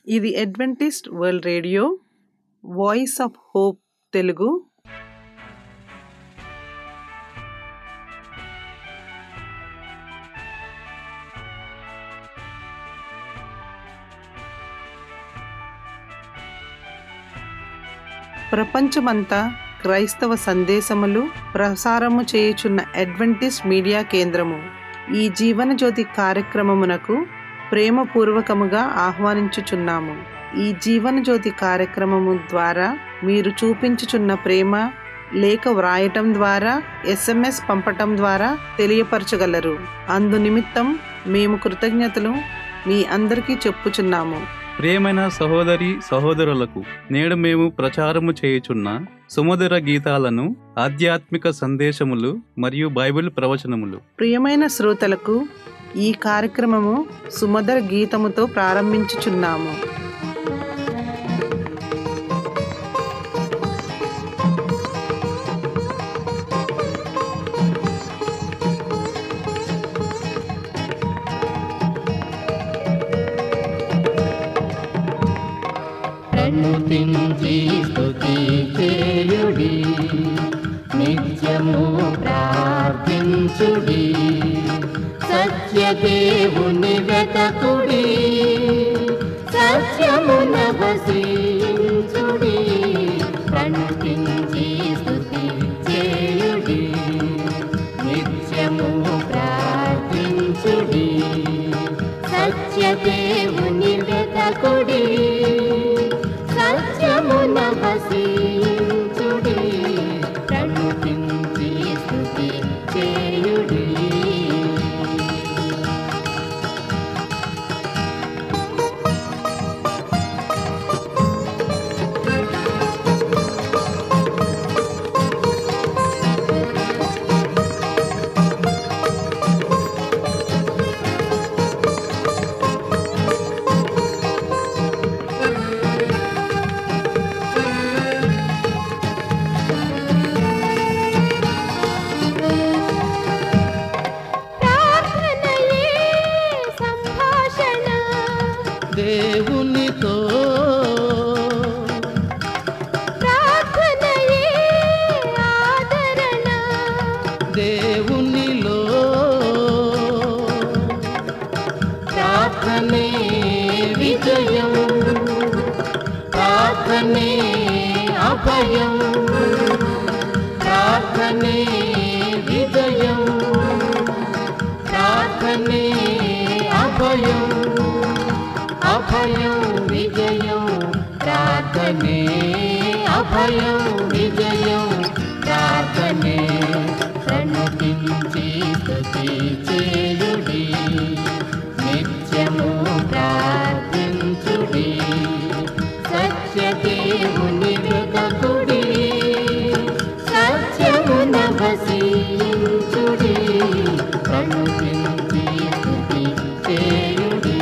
ఇది Adventist World Radio Voice of Hope Telugu ప్రపంచమంతా క్రైస్తవ సందేశములు ప్రసారము చేయుచున్న అడ్వెంటిస్ట్ మీడియా కేంద్రము ఈ జీవనజ్యోతి కార్యక్రమమునకు ప్రేమపూర్వకముగా ఆహ్వానించుచున్నాము ఈ జీవనజ్యోతి కార్యక్రమము ద్వారా మీరు చూపించుచున్న ప్రేమ లేఖ వ్రాయటం ద్వారా ఎస్ఎంఎస్ పంపటం ద్వారా తెలియపరచగలరు అందు నిమిత్తం మేము కృతజ్ఞతలు మీ అందరికీ చెప్పుచున్నాము ప్రియమైన సహోదరి సహోదరులకు నేడు మేము ప్రచారము చేయుచున్న సుమధుర గీతాలను ఆధ్యాత్మిక సందేశములు మరియు బైబిల్ ప్రవచనములు ప్రియమైన శ్రోతలకు ఈ కార్యక్రమము సుమధుర గీతముతో ప్రారంభించుచున్నాము ప్రణుతించి స్తుతి చేయుడి నిత్యము ప్రార్థించుడి సత్యదేవుని వెతకుడి సత్యమున వసించుడి ప్రణుతించి స్తుతి చేయుడి నిత్యము ప్రార్థించుడి సత్యదేవుని వెతకుడి సత్యమున వసించుడి ప్రణుతించి స్తుతి చేయుడి ప్రార్థనయే సంభాషణ దేవునితో ప్రార్థనయే ఆదరణ దేవునిలో ప్రార్థనే విజయం ప్రార్థనే అభయం ప్రార్థనే విజయం ప్రార్థనే అభయం అభయం విజయం ప్రార్థనే అభయం విజయం ప్రార్థనే ప్రణతించి స్తుతి చేయుడి నిత్యము ప్రార్థించుడి సత్యదేవుని వెతకుడి సత్యమున వసించుడి ప్రణతించి స్తుతి చేయుడి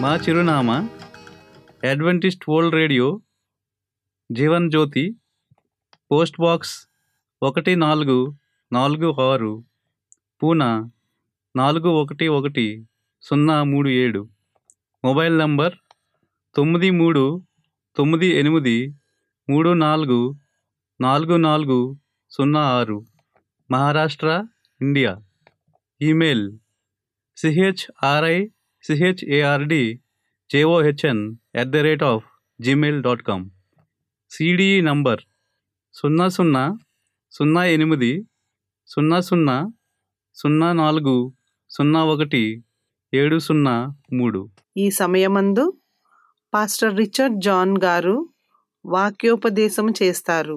మా చిరునామా Adventist World Radio Jeevan Jyoti post box ఒకటి నాలుగు నాలుగు ఆరు పూనా నాలుగు ఒకటి ఒకటి సున్నా మూడు ఏడు మొబైల్ నంబర్ తొమ్మిది మూడు తొమ్మిది ఎనిమిది మూడు నాలుగు నాలుగు నాలుగు సున్నా ఆరు Maharashtra India email C H R I C H A R D J O H N at the rate of Gmail dot com C D E number సున్నా సున్నా సున్నా ఎనిమిది సున్నా సున్నా సున్నా నాలుగు సున్నా ఒకటి ఏడు సున్నా మూడు ఈ సమయమందు పాస్టర్ రిచర్డ్ జాన్ గారు వాక్యోపదేశం చేస్తారు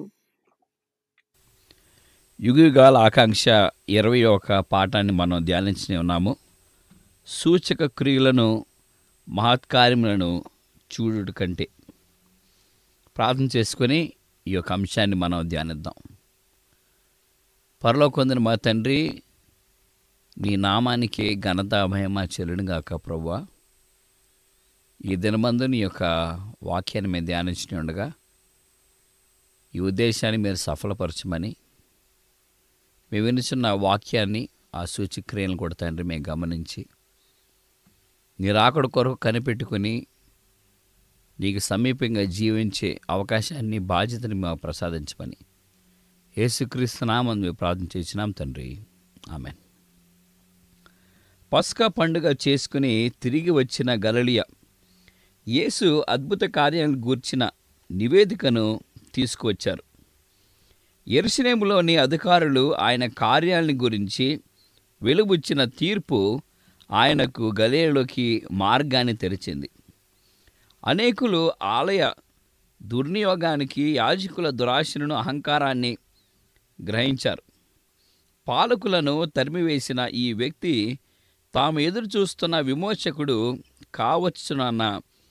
యుగయుగాల ఆకాంక్ష ఇరవై ఒక పాఠాన్ని మనం ధ్యానించి ఉన్నాము సూచక క్రియలను మహత్కార్యములను చూడుట కంటే ప్రార్థన చేసుకొని ఈ యొక్క అంశాన్ని మనం ధ్యానిద్దాం పరలోకొందిన మా తండ్రి నీ నామానికి ఘనత మహిమ చెల్లును గాక ప్రభువా ఈ దినమందు నీ యొక్క వాక్యాన్ని మేము ధ్యానించి ఉండగా ఈ ఉద్దేశాన్ని మీరు సఫలపరచమని మేము వినుచున్న వాక్యాన్ని ఆ సూచక్రియలను కూడా తండ్రి మేము గమనించి నీ రాకడ కొరకు కనిపెట్టుకుని నీకు సమీపంగా జీవించే అవకాశాన్ని బాధ్యతని మేము ప్రసాదించమని యేసుక్రీస్తు నామం మేము ప్రార్థన చేసినాం తండ్రి ఆమెన్ పస్కా పండుగ చేసుకుని తిరిగి వచ్చిన గలలియ యేసు అద్భుత కార్యాలను గూర్చిన నివేదికను తీసుకువచ్చారు ఎరుసలేములోని అధికారులు ఆయన కార్యాలని గురించి వెలుబుచ్చిన తీర్పు ఆయనకు గలేలోకి మార్గాన్ని తెరిచింది అనేకులు ఆలయ దుర్నియోగానికి యాజకుల దురాశను అహంకారాన్ని గ్రహించారు పాలకులను తరిమివేసిన ఈ వ్యక్తి తాము ఎదురు చూస్తున్న విమోచకుడు కావచ్చునన్న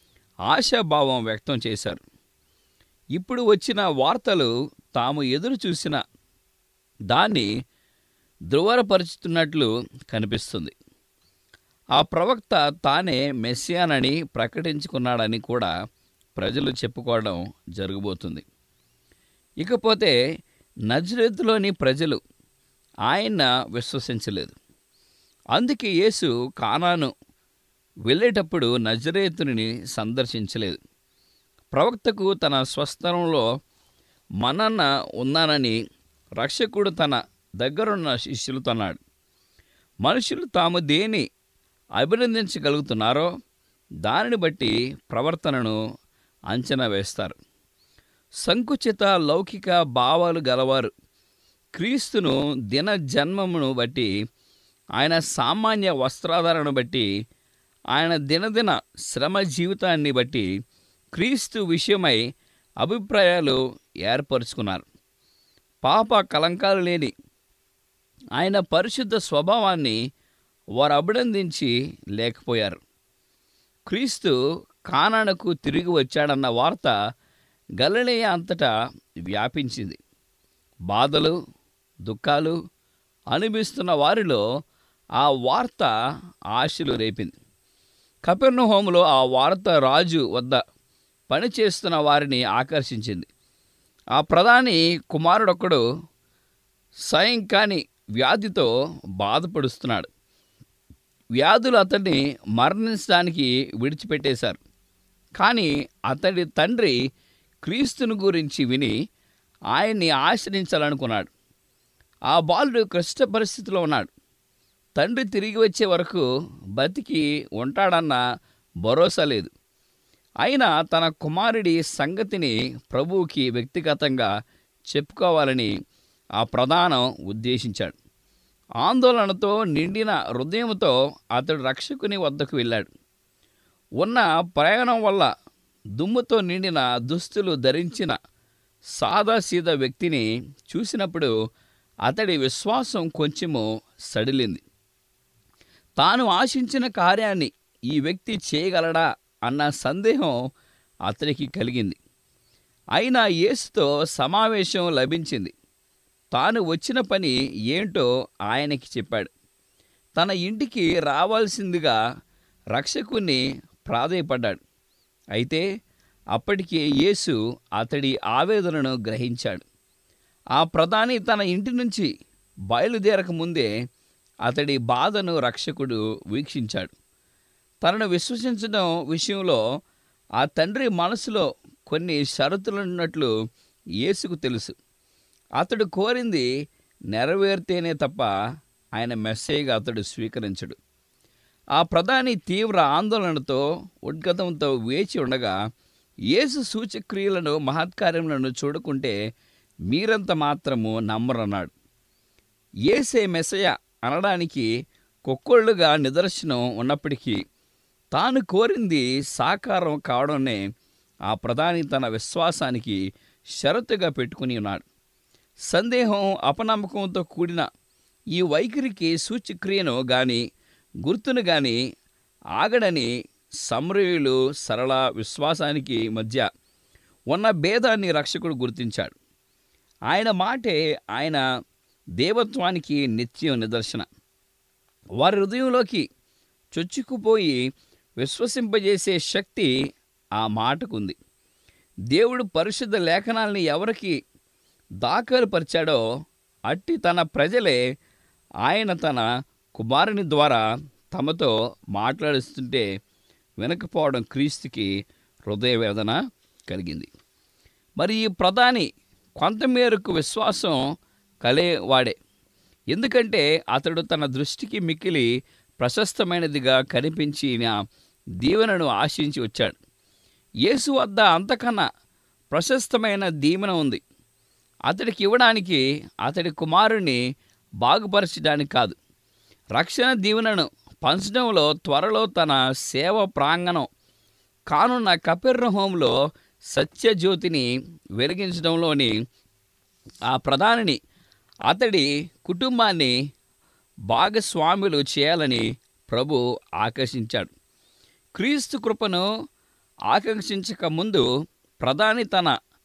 ఆశాభావం వ్యక్తం చేశారు ఇప్పుడు వచ్చిన వార్తలు తాము ఎదురు చూసిన దాన్ని ధృవరపరుచుతున్నట్లు కనిపిస్తుంది ఆ ప్రవక్త తానే మెస్సియానని ప్రకటించుకున్నాడని కూడా ప్రజలు చెప్పుకోవడం జరగబోతుంది ఇకపోతే నజరేతులోని ప్రజలు ఆయన విశ్వసించలేదు అందుకే యేసు కానాను వెళ్ళేటప్పుడు నజరేతుని సందర్శించలేదు ప్రవక్తకు తన స్వస్థలంలో మనన్న ఉన్నానని రక్షకుడు తన దగ్గరున్న శిష్యులతో అన్నాడు మనుషులు తాము దేని అభినందించగలుగుతున్నారో దానిని బట్టి ప్రవర్తనను అంచనా వేస్తారు సంకుచిత లౌకిక భావాలు గలవారు క్రీస్తును దిన జన్మమును బట్టి ఆయన సామాన్య వస్త్రాధారణను బట్టి ఆయన దినదిన శ్రమ జీవితాన్ని బట్టి క్రీస్తు విషయమై అభిప్రాయాలు ఏర్పరుచుకున్నారు పాప కలంకాలు లేని ఆయన పరిశుద్ధ స్వభావాన్ని వారు అభినందించి లేకపోయారు క్రీస్తు కానానకు తిరిగి వచ్చాడన్న వార్త గలలేయ అంతటా వ్యాపించింది బాధలు దుఃఖాలు అనుభవిస్తున్న వారిలో ఆ వార్త ఆశలు రేపింది కపెర్నహోములో ఆ వార్త రాజు వద్ద పనిచేస్తున్న వారిని ఆకర్షించింది ఆ ప్రధాని కుమారుడొక్కడు సాయంకాని వ్యాధితో బాధపడుస్తున్నాడు వ్యాధులు అతన్ని మరణించడానికి విడిచిపెట్టేశారు కానీ అతడి తండ్రి క్రీస్తుని గురించి విని ఆయన్ని ఆశ్రయించాలనుకున్నాడు ఆ బాలుడు కష్ట పరిస్థితిలో ఉన్నాడు తండ్రి తిరిగి వచ్చే వరకు బతికి ఉంటాడన్న భరోసా లేదు అయినా తన కుమారుడి సంగతిని ప్రభువుకి వ్యక్తిగతంగా చెప్పుకోవాలని ఆ ప్రధానం ఉద్దేశించాడు ఆందోళనతో నిండిన హృదయంతో అతడు రక్షకుని వద్దకు వెళ్ళాడు ఉన్న ప్రయాణం వల్ల దుమ్ముతో నిండిన దుస్తులు ధరించిన సాదాసీదా వ్యక్తిని చూసినప్పుడు అతడి విశ్వాసం కొంచెము సడిలింది తాను ఆశించిన కార్యాన్ని ఈ వ్యక్తి చేయగలడా అన్న సందేహం అతడికి కలిగింది అయినా యేసుతో సమావేశం లభించింది తాను వచ్చిన పని ఏంటో ఆయనకి చెప్పాడు తన ఇంటికి రావాల్సిందిగా రక్షకుని ప్రాధేయపడ్డాడు అయితే అప్పటికే యేసు అతడి ఆవేదనను గ్రహించాడు ఆ ప్రధాని తన ఇంటి నుంచి బయలుదేరక ముందే అతడి బాధను రక్షకుడు వీక్షించాడు తనను విశ్వసించడం విషయంలో ఆ తండ్రి మనసులో కొన్ని షరతులున్నట్లు యేసుకు తెలుసు అతడు కోరింది నెరవేరితేనే తప్ప ఆయన మెస్సేజ్గా అతడు స్వీకరించడు ఆ ప్రధాని తీవ్ర ఆందోళనతో ఉద్గతంతో వేచి ఉండగా యేసు సూచక్రియలను మహత్కార్యములను చూడకుంటే మీరంత మాత్రము నమ్మరన్నాడు ఏసే మెసయ అనడానికి కొక్కొళ్ళుగా నిదర్శనం ఉన్నప్పటికీ తాను కోరింది సాకారం కావడమే ఆ ప్రధాని తన విశ్వాసానికి షరతుగా పెట్టుకుని ఉన్నాడు సందేహం అపనమ్మకంతో కూడిన ఈ వైఖరికి సూచక్రియను గాని గుర్తును గాని ఆగడని సమరయులు సరళ విశ్వాసానికి మధ్య ఉన్న భేదాన్ని రక్షకుడు గుర్తించాడు ఆయన మాటే ఆయన దేవత్వానికి నిత్యం నిదర్శన వారి హృదయంలోకి చొచ్చుకుపోయి విశ్వసింపజేసే శక్తి ఆ మాటకుంది దేవుడు పరిశుద్ధ లేఖనాల్ని ఎవరికి దాఖలుపరిచాడో అట్టి తన ప్రజలే ఆయన తన కుమారుని ద్వారా తమతో మాట్లాడిస్తుంటే వినకపోవడం క్రీస్తుకి హృదయ వేదన కలిగింది మరి ఈ ప్రధాని కొంతమేరకు విశ్వాసం కలేవాడే ఎందుకంటే అతడు తన దృష్టికి మిక్కిలి ప్రశస్తమైనదిగా కనిపించిన దీవెనను ఆశించి వచ్చాడు యేసు వద్ద అంతకన్నా ప్రశస్తమైన దీవెన ఉంది అతడికి ఇవ్వడానికి అతడి కుమారుణ్ణి బాగుపరచడానికి కాదు రక్షణ దీవెనను పంచడంలో త్వరలో తన సేవ ప్రాంగణం కానున్న కపెర్రహోంలో సత్యజ్యోతిని వెలిగించడంలోని ఆ ప్రధానిని అతడి కుటుంబాన్ని భాగస్వాములు చేయాలని ప్రభు ఆకర్షించాడు క్రీస్తు కృపను ఆకాంక్షించక ముందు ప్రధాని తన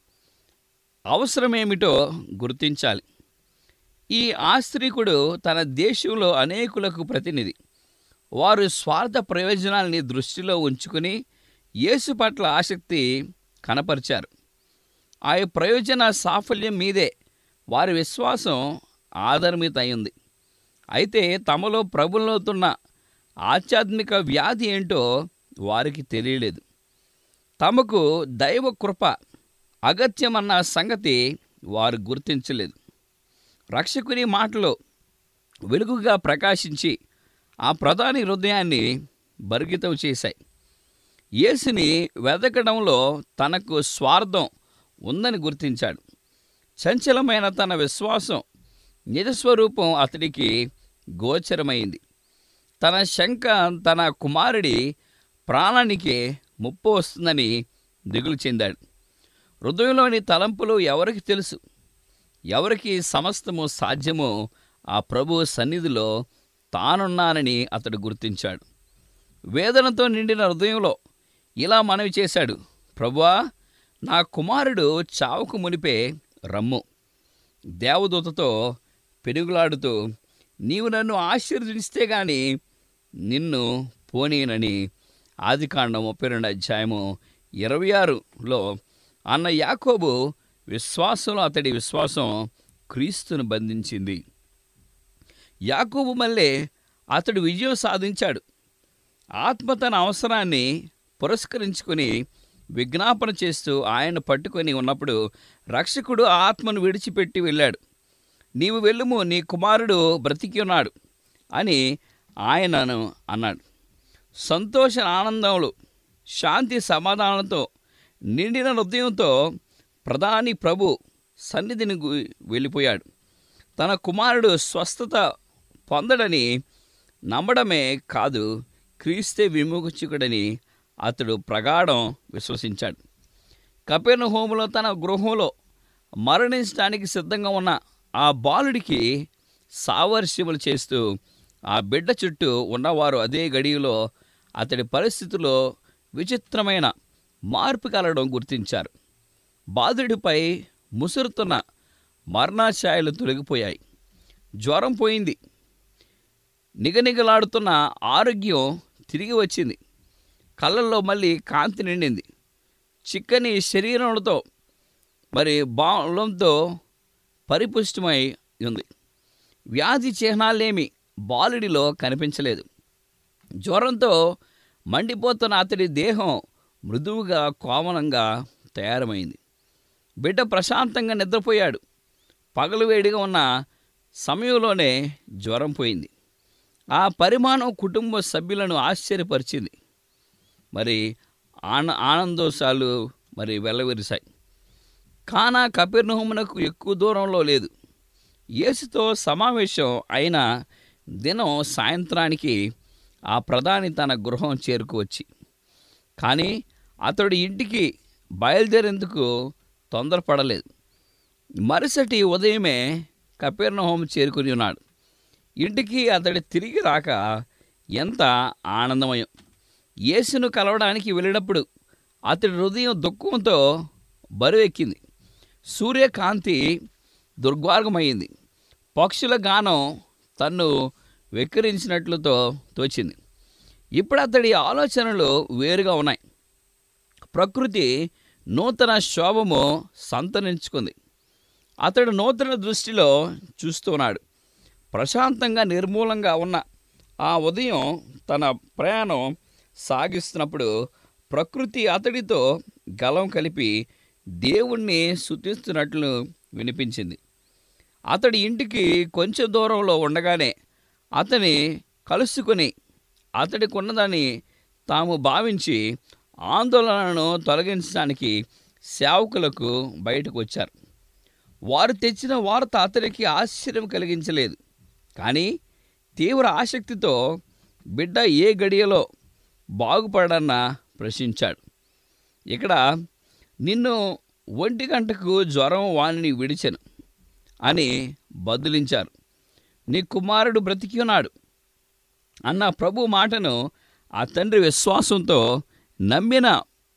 అవసరమేమిటో గుర్తించాలి ఈ ఆస్త్రీకుడు తన దేశంలో అనేకులకు ప్రతినిధి వారు స్వార్థ ప్రయోజనాల్ని దృష్టిలో ఉంచుకుని యేసు పట్ల ఆసక్తి కనపరిచారు ఆ ప్రయోజన సాఫల్యం మీదే వారి విశ్వాసం ఆధారమిత అయింది అయితే తమలో ప్రబలవుతున్న ఆధ్యాత్మిక వ్యాధి ఏంటో వారికి తెలియలేదు తమకు దైవ కృప అగత్యమన్న సంగతి వారు గుర్తించలేదు రక్షకుని మాటలో వెలుగుగా ప్రకాశించి ఆ ప్రధాని హృదయాన్ని బరిగితం చేశాయి యేసుని వెతకడంలో తనకు స్వార్థం ఉందని గుర్తించాడు చంచలమైన తన విశ్వాసం నిజస్వరూపం అతడికి గోచరమైంది తన శంక తన కుమారుడి ప్రాణానికి ముప్పు వస్తుందని దిగులు చెందాడు హృదయంలోని తలంపులు ఎవరికి తెలుసు ఎవరికి సమస్తము సాధ్యమో ఆ ప్రభు సన్నిధిలో తానున్నానని అతడు గుర్తించాడు వేదనతో నిండిన హృదయంలో ఇలా మనవి చేశాడు ప్రభువా నా కుమారుడు చావుకు మునిపే రమ్ము దేవదూతతో పెనుగులాడుతూ నీవు నన్ను ఆశీర్వదిస్తే గాని నిన్ను పోనీనని ఆదికాండం ముప్పై రెండు అధ్యాయము ఇరవై ఆరులో అన్న యాకోబు విశ్వాసంలో అతడి విశ్వాసం క్రీస్తును బంధించింది యాకోబు మళ్ళీ అతడు విజయం సాధించాడు ఆత్మ తన అవసరాన్ని పురస్కరించుకొని విజ్ఞాపన చేస్తూ ఆయన పట్టుకొని ఉన్నప్పుడు రక్షకుడు ఆ ఆత్మను విడిచిపెట్టి వెళ్ళాడు నీవు వెళ్ళుము నీ కుమారుడు బ్రతికి ఉన్నాడు అని ఆయనను అన్నాడు సంతోష ఆనందములు శాంతి సమాధానంతో నిండిన హృదయంతో ప్రధాని ప్రభు సన్నిధిని గు- వెళ్ళిపోయాడు తన కుమారుడు స్వస్థత పొందడని నమ్మడమే కాదు క్రీస్తే విముఖచుకుడని అతడు ప్రగాఢం విశ్వసించాడు కపెర్ణ హోములో తన గృహంలో మరణించడానికి సిద్ధంగా ఉన్న ఆ బాలుడికి సావర్ష్యములు చేస్తూ ఆ బిడ్డ చుట్టూ ఉన్నవారు అదే గడియలో అతడి పరిస్థితిలో విచిత్రమైన మార్పు కలగడం గుర్తించారు బాధుడిపై ముసురుతున్న మరణాఛాయలు తొలగిపోయాయి జ్వరం పోయింది నిగనిగలాడుతున్న ఆరోగ్యం తిరిగి వచ్చింది కళ్ళల్లో మళ్ళీ కాంతి నిండింది చిక్కని శరీరంతో మరి బాలంతో పరిపుష్టమై ఉంది వ్యాధి చిహ్నాలేమి బాలుడిలో కనిపించలేదు జ్వరంతో మండిపోతున్న అతడి దేహం మృదువుగా కోమలంగా తయారమైంది బిడ్డ ప్రశాంతంగా నిద్రపోయాడు పగలు వేడిగా ఉన్న సమయంలోనే జ్వరం పోయింది ఆ పరిమాణం కుటుంబ సభ్యులను ఆశ్చర్యపరిచింది మరి ఆన ఆనందోషాలు మరి వెల్లవిరిశాయి కానా కపిర్నహుమునకు ఎక్కువ దూరంలో లేదు యేసుతో సమావేశం అయిన దినం సాయంత్రానికి ఆ ప్రధాని తన గృహం చేరుకువచ్చి కానీ అతడు ఇంటికి బయలుదేరేందుకు తొందరపడలేదు మరుసటి ఉదయమే కపిర్నహోం చేరుకుని ఉన్నాడు ఇంటికి అతడి తిరిగి రాక ఎంత ఆనందమయం యేసును కలవడానికి వెళ్ళినప్పుడు అతడి హృదయం దుఃఖంతో బరువెక్కింది సూర్యకాంతి దుర్గార్గమైంది పక్షుల గానం తన్ను వెక్కిరించినట్లుతో తోచింది ఇప్పుడు అతడి ఆలోచనలు వేరుగా ఉన్నాయి ప్రకృతి నూతన శోభము సంతరించుకుంది అతడు నూతన దృష్టిలో చూస్తున్నాడు ప్రశాంతంగా నిర్మూలంగా ఉన్న ఆ ఉదయం తన ప్రయాణం సాగిస్తున్నప్పుడు ప్రకృతి అతడితో గలం కలిపి దేవుణ్ణి శుతిస్తున్నట్లు వినిపించింది అతడి ఇంటికి కొంచెం దూరంలో ఉండగానే అతని కలుసుకొని అతడికి ఉన్నదని తాము భావించి ఆందోళనను తొలగించడానికి సేవకులకు బయటకు వచ్చారు వారు తెచ్చిన వార్త అతనికి ఆశ్చర్యం కలిగించలేదు కానీ తీవ్ర ఆసక్తితో బిడ్డ ఏ గడియలో బాగుపడన్న ప్రశ్నించాడు ఇక్కడ నిన్ను ఒంటి గంటకు జ్వరం వాణిని విడిచెను అని బదులించారు నీ కుమారుడు బ్రతికి ఉన్నాడు అన్న ప్రభు మాటను ఆ తండ్రి విశ్వాసంతో నమ్మిన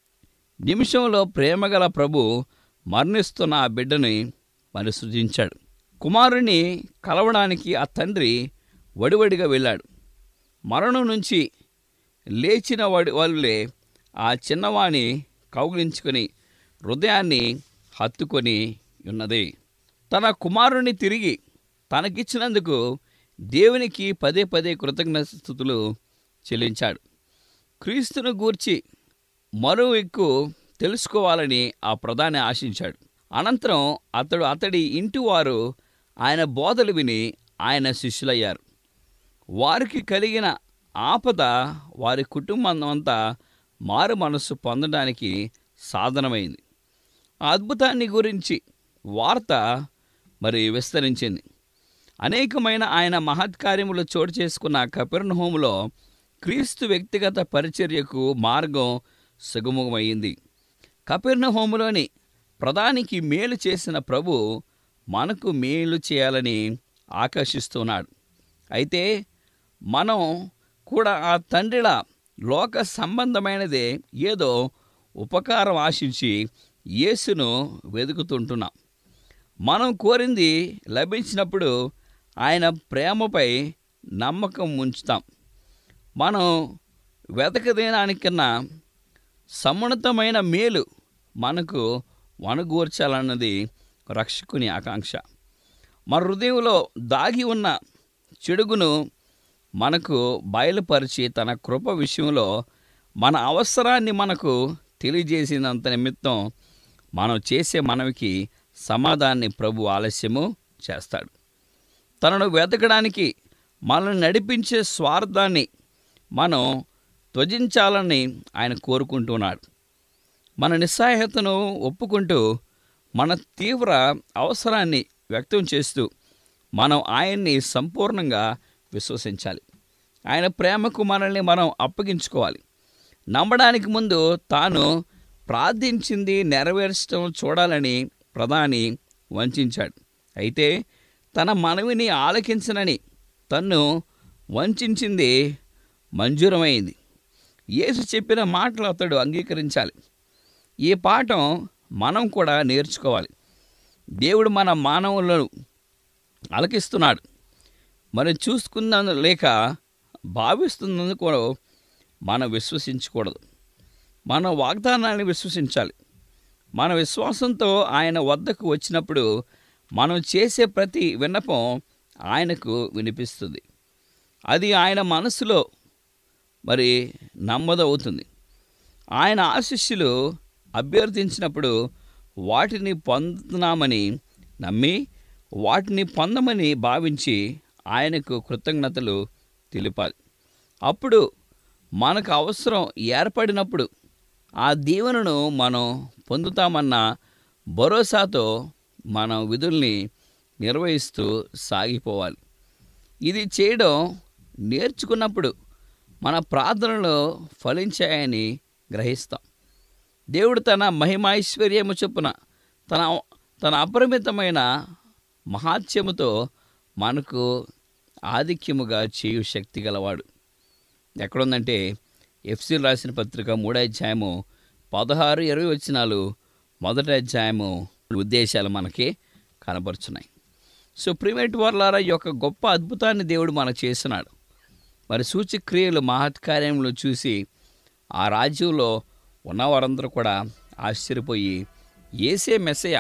నిమిషంలో ప్రేమగల ప్రభు మరణిస్తున్న ఆ బిడ్డని మరి సృజించాడు కుమారుని కలవడానికి ఆ తండ్రి వడివడిగా వెళ్ళాడు మరణం నుంచి లేచిన వాడి వాళ్ళే ఆ చిన్నవాణి కౌగిలించుకొని హృదయాన్ని హత్తుకొని ఉన్నది తన కుమారుని తిరిగి తనకిచ్చినందుకు దేవునికి పదే పదే కృతజ్ఞతలు చెల్లించాడు క్రీస్తును గూర్చి మరో ఎక్కువ తెలుసుకోవాలని ఆ ప్రధాని ఆశించాడు అనంతరం అతడు అతడి ఇంటి వారు ఆయన బోధలు విని ఆయన శిష్యులయ్యారు వారికి కలిగిన ఆపద వారి కుటుంబం అంతా మారు మనస్సు పొందడానికి సాధనమైంది ఆ అద్భుతాన్ని గురించి వార్త మరి విస్తరించింది అనేకమైన ఆయన మహత్కార్యములు చోటు చేసుకున్న కపిర్నహోములో క్రీస్తు వ్యక్తిగత పరిచర్యకు మార్గం సుగమమైంది కపిర్నహోములోని ప్రధానికి మేలు చేసిన ప్రభు మనకు మేలు చేయాలని ఆకర్షిస్తున్నాడు అయితే మనం కూడా ఆ తండ్రిల లోక సంబంధమైనదే ఏదో ఉపకారం ఆశించి యేసును వెతుకుతుంటున్నాం మనం కోరింది లభించినప్పుడు ఆయన ప్రేమపై నమ్మకం ఉంచుతాం మనం వెతకదేనానికన్నా సమున్నతమైన మేలు మనకు వనగూర్చాలన్నది రక్షకుని ఆకాంక్ష మన హృదయంలో దాగి ఉన్న చెడుగును మనకు బయలుపరిచి తన కృప విషయంలో మన అవసరాన్ని మనకు తెలియజేసినంత నిమిత్తం మనం చేసే మనవికి సమాధాన్ని ప్రభు ఆలస్యము చేస్తాడు తనను వెతకడానికి మనల్ని నడిపించే స్వార్థాన్ని మనం త్వజించాలని ఆయన కోరుకుంటున్నాడు మన నిస్సహాయతను ఒప్పుకుంటూ మన తీవ్ర అవసరాన్ని వ్యక్తం చేస్తూ మనం ఆయన్ని సంపూర్ణంగా విశ్వసించాలి ఆయన ప్రేమకు మనల్ని మనం అప్పగించుకోవాలి నమ్మడానికి ముందు తాను ప్రార్థించింది నెరవేర్చడం చూడాలని ప్రధాని వంచాడు అయితే తన మనవిని ఆలకించనని తన్ను వంచింది మంజూరమైంది యేసు చెప్పిన మాటలు అతడు అంగీకరించాలి ఈ పాఠం మనం కూడా నేర్చుకోవాలి దేవుడు మన మానవులను అలకిస్తున్నాడు మనం చూసుకున్న లేక భావిస్తున్నందుకు మనం విశ్వసించకూడదు మన వాగ్దానాన్ని విశ్వసించాలి మన విశ్వాసంతో ఆయన వద్దకు వచ్చినప్పుడు మనం చేసే ప్రతి విన్నపం ఆయనకు వినిపిస్తుంది అది ఆయన మనసులో మరి నమ్మదవుతుంది ఆయన ఆశిష్యులు అభ్యర్థించినప్పుడు వాటిని పొందుతున్నామని నమ్మి వాటిని పొందమని భావించి ఆయనకు కృతజ్ఞతలు తెలిపాలి అప్పుడు మనకు అవసరం ఏర్పడినప్పుడు ఆ దీవెనను మనం పొందుతామన్న భరోసాతో మనం విధుల్ని నిర్వహిస్తూ సాగిపోవాలి ఇది చేయడం నేర్చుకున్నప్పుడు మన ప్రార్థనలు ఫలించాయని గ్రహిస్తాం దేవుడు తన మహిమైశ్వర్యము చొప్పున తన తన అపరిమితమైన మహాత్యముతో మనకు ఆధిక్యముగా చేయు శక్తి గలవాడు ఎక్కడుందంటే ఎఫ్సి రాసిన పత్రిక మూడో అధ్యాయము పదహారు ఇరవై వచనాలు మొదటి అధ్యాయము ఉద్దేశాలు మనకి కనపరుచున్నాయి సో ప్రిమేట్ వర్లారా ఈ యొక్క గొప్ప అద్భుతాన్ని దేవుడు మనకు చేస్తున్నాడు మరి సూచక్రియలు మహత్కార్యములు చూసి ఆ రాజ్యంలో ఉన్నవారందరూ కూడా ఆశ్చర్యపోయి ఏసే మెస్సయ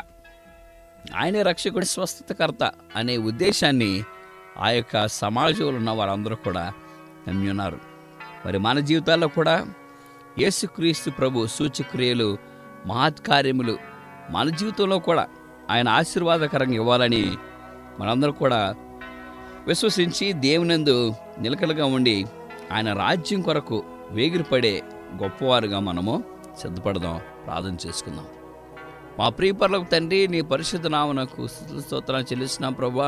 ఆయనే రక్షకుడి స్వస్థతకర్త అనే ఉద్దేశాన్ని ఆ యొక్క సమాజంలో ఉన్న వారందరూ కూడా నమ్మి ఉన్నారు మరి మన జీవితాల్లో కూడా యేసుక్రీస్తు ప్రభు సూచక్రియలు మహత్కార్యములు మన జీవితంలో కూడా ఆయన ఆశీర్వాదకరంగా ఇవ్వాలని మనందరూ కూడా విశ్వసించి దేవునందు నిలకడగా ఉండి ఆయన రాజ్యం కొరకు వేగిరిపడే గొప్పవారుగా మనము సిద్ధపడదాం ప్రార్థన చేసుకుందాం మా ప్రియపరులకు తండ్రి నీ పరిశుద్ధ నామనకు స్తుతులు స్తోత్రాలు చెల్లిస్తున్నాం ప్రభా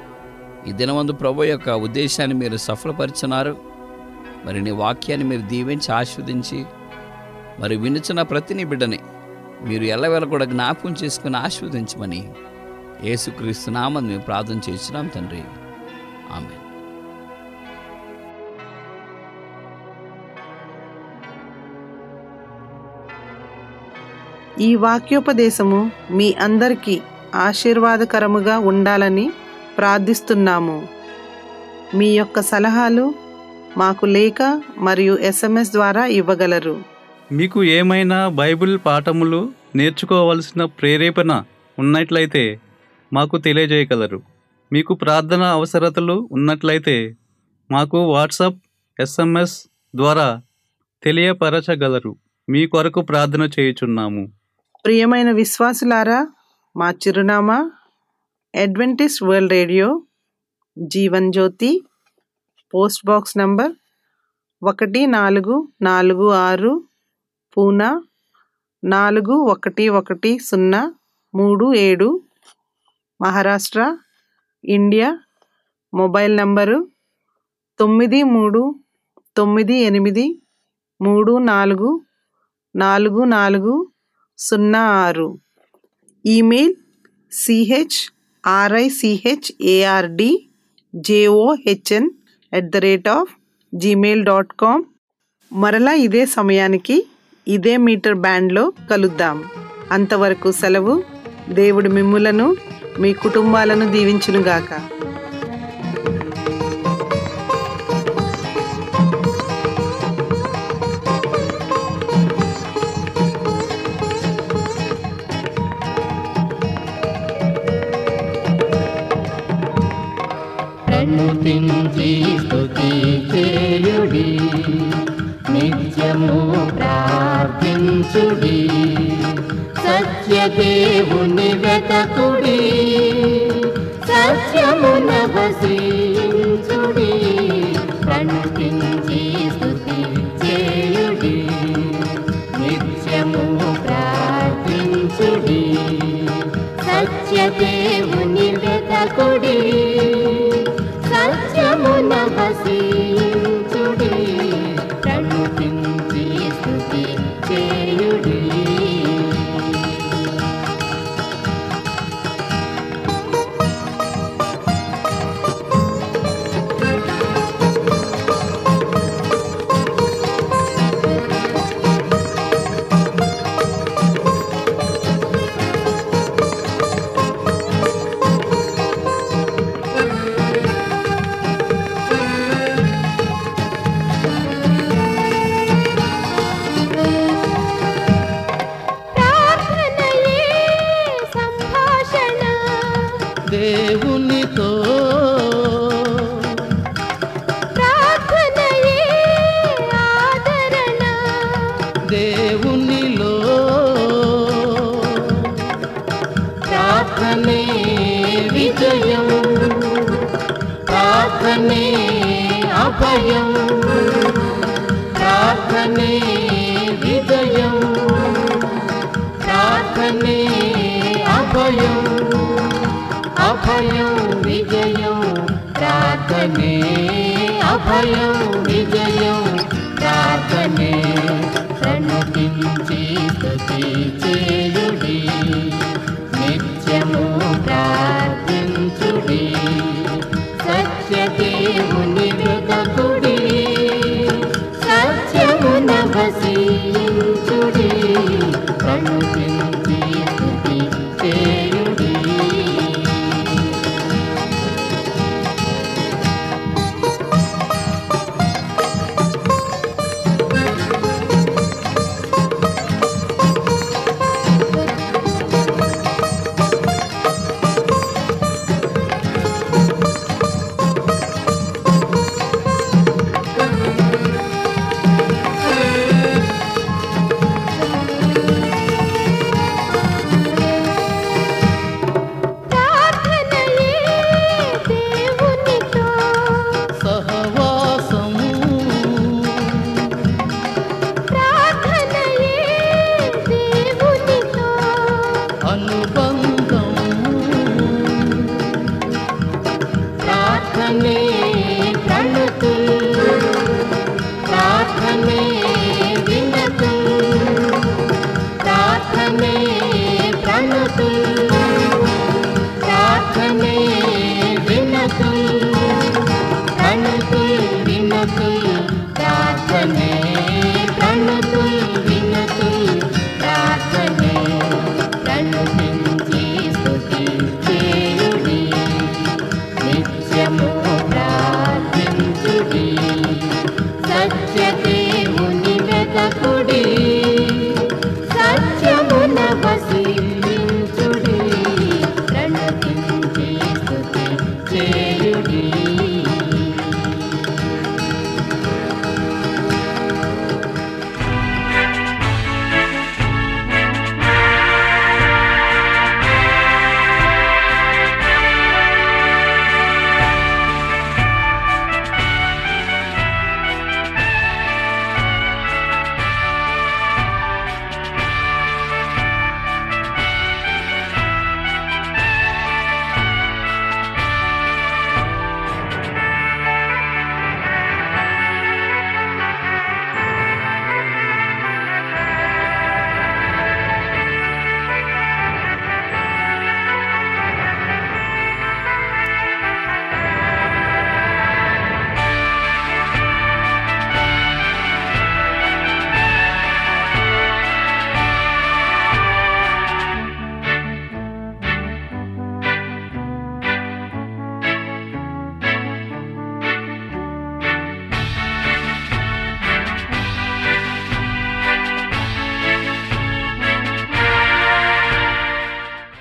ఈ దినమందు ప్రభు యొక్క ఉద్దేశాన్ని మీరు సఫలపరిచినారు మరి నీ వాక్యాన్ని మీరు దీవించి ఆస్వాదించి మరి వినుచున్న ప్రతి నీ బిడ్డని మీరు ఎల్లవేళ కూడా జ్ఞాపకం చేసుకుని ఆస్వాదించమని యేసుక్రీస్తు నామని మేము ప్రార్థన చేస్తున్నాం తండ్రి ఆమె ఈ వాక్యోపదేశము మీ అందరికీ ఆశీర్వాదకరముగా ఉండాలని ప్రార్థిస్తున్నాము మీ యొక్క సలహాలు మాకు లేఖ మరియు ఎస్ఎంఎస్ ద్వారా ఇవ్వగలరు మీకు ఏమైనా బైబిల్ పాఠములు నేర్చుకోవలసిన ప్రేరేపణ ఉన్నట్లయితే మాకు తెలియజేయగలరు మీకు ప్రార్థన అవసరతలు ఉన్నట్లయితే మాకు వాట్సాప్ ఎస్ఎంఎస్ ద్వారా తెలియపరచగలరు మీ కొరకు ప్రార్థన చేయుచున్నాము ప్రియమైన విశ్వాసులారా మా చిరునామా Adventist World Radio Jeevan Jyoti post box number ఒకటి నాలుగు నాలుగు ఆరు పూనా నాలుగు ఒకటి ఒకటి సున్నా మూడు ఏడు మహారాష్ట్ర ఇండియా మొబైల్ నంబరు తొమ్మిది మూడు తొమ్మిది ఎనిమిది మూడు నాలుగు నాలుగు నాలుగు సున్నా ఆరు email C H R I C H A R D J O H N at the rate of Gmail dot com మరలా ఇదే సమయానికి ఇదే మీటర్ బ్యాండ్లో కలుద్దాం అంతవరకు సెలవు దేవుడు మిమ్ములను మీ కుటుంబాలను దీవించునుగాక ప్రణుతించి స్తుతి చేయుడి నిత్యము ప్రార్థించుడి సత్యదేవుని వెతకుడి సత్యమున వసించుడి ప్రణుతించి స్తుతి చేయుడి నిత్యము ప్రార్థించుడి సత్యదేవుని వెతకుడి సత్యమున వసించుడి ప్రణుతించి స్తుతి చేయుడి ప్రార్థనే అభయం ప్రార్థనే విజయం ప్రార్థనే అభయం అభయం విజయం ప్రార్థనే అభయం విజయం ప్రార్థనే ప్రణతించి స్తుతి చేయుడి నిత్యము ప్రార్థించుడి సత్యదేవుని వెతకుడి సత్యమున వసించుడి ప్రణతించి స్తుతి చేయుడి ప్రార్థనయే దేవునితో సహవాసము ప్రార్థనయే దేవునితో అనుబంధం ప్రార్థనే ప్రణతు ప్రార్థనే వినతు ప్రార్థనే ప్రణతు ప్రార్థనే వినతు ప్రణతు వినతు ప్రార్థనే ప్రణతు వినతు ప్రార్థనే ప్రణతించి స్తుతి చేయుడి నిత్యము ప్రార్థించుడి సత్యదేవుని వెతకుడి సత్యమున వసించుడి ప్రణతించి స్తుతి చేయుడి